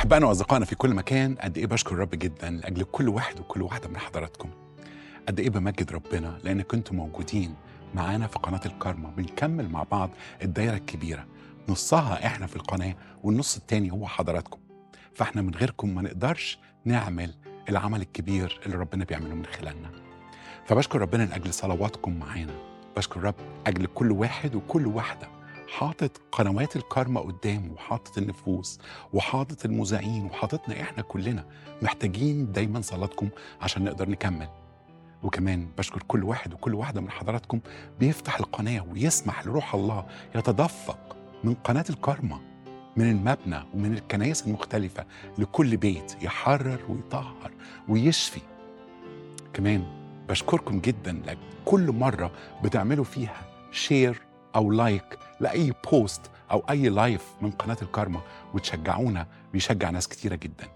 أحبائنا وأصدقائنا في كل مكان قد إيه بشكر الرب جدا لأجل كل واحد وكل واحدة من حضراتكم قد إيه بمجد ربنا لأن كنتم موجودين معانا في قناة الكارما بنكمل مع بعض الدايرة الكبيرة نصها إحنا في القناة والنص التاني هو حضراتكم فإحنا من غيركم ما نقدرش نعمل العمل الكبير اللي ربنا بيعمله من خلالنا فبشكر ربنا لأجل صلواتكم معانا بشكر رب أجل كل واحد وكل واحدة حاطط قنوات الكارما قدامه وحاطط النفوس وحاطط المذيعين وحاططنا احنا كلنا محتاجين دايما صلاتكم عشان نقدر نكمل وكمان بشكر كل واحد وكل واحده من حضراتكم بيفتح القناه ويسمح لروح الله يتدفق من قناه الكارما من المبنى ومن الكنائس المختلفه لكل بيت يحرر ويطهر ويشفي كمان بشكركم جدا لأجل كل مره بتعملوا فيها شير او لايك لاي بوست او اي لايف من قناه الكارما وتشجعونا بيشجع ناس كتيره جدا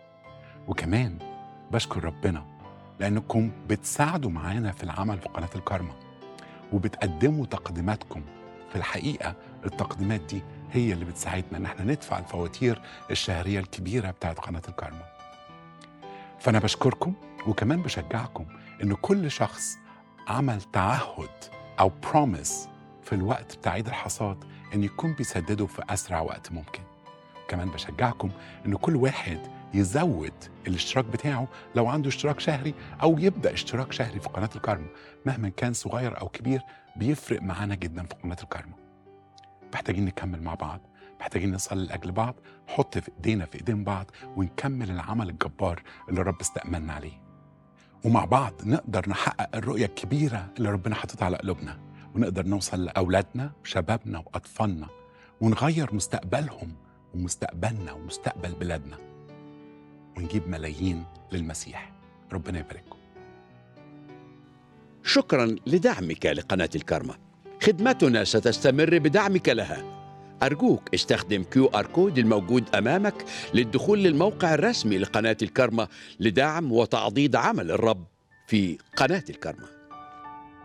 وكمان بشكر ربنا لانكم بتساعدوا معانا في العمل في قناه الكارما وبتقدموا تقديماتكم في الحقيقه التقديمات دي هي اللي بتساعدنا ان احنا ندفع الفواتير الشهريه الكبيره بتاعت قناه الكارما فانا بشكركم وكمان بشجعكم ان كل شخص عمل تعهد او بروميس في الوقت بتاع عيد الحصاد ان يكون بيسدده في اسرع وقت ممكن كمان بشجعكم ان كل واحد يزود الاشتراك بتاعه لو عنده اشتراك شهري او يبدا اشتراك شهري في قناه الكارما مهما كان صغير او كبير بيفرق معانا جدا في قناه الكارما محتاجين نكمل مع بعض محتاجين نصلي لاجل بعض نحط في ايدينا في ايدين بعض ونكمل العمل الجبار اللي الرب استأمنا عليه ومع بعض نقدر نحقق الرؤيه الكبيره اللي ربنا حاططها على قلوبنا ونقدر نوصل لاولادنا وشبابنا واطفالنا ونغير مستقبلهم ومستقبلنا ومستقبل بلادنا ونجيب ملايين للمسيح ربنا يبارككم شكرا لدعمك لقناة الكرمة خدمتنا ستستمر بدعمك لها أرجوك استخدم كيو آر كود الموجود أمامك للدخول للموقع الرسمي لقناة الكرمة لدعم وتعضيد عمل الرب في قناة الكرمة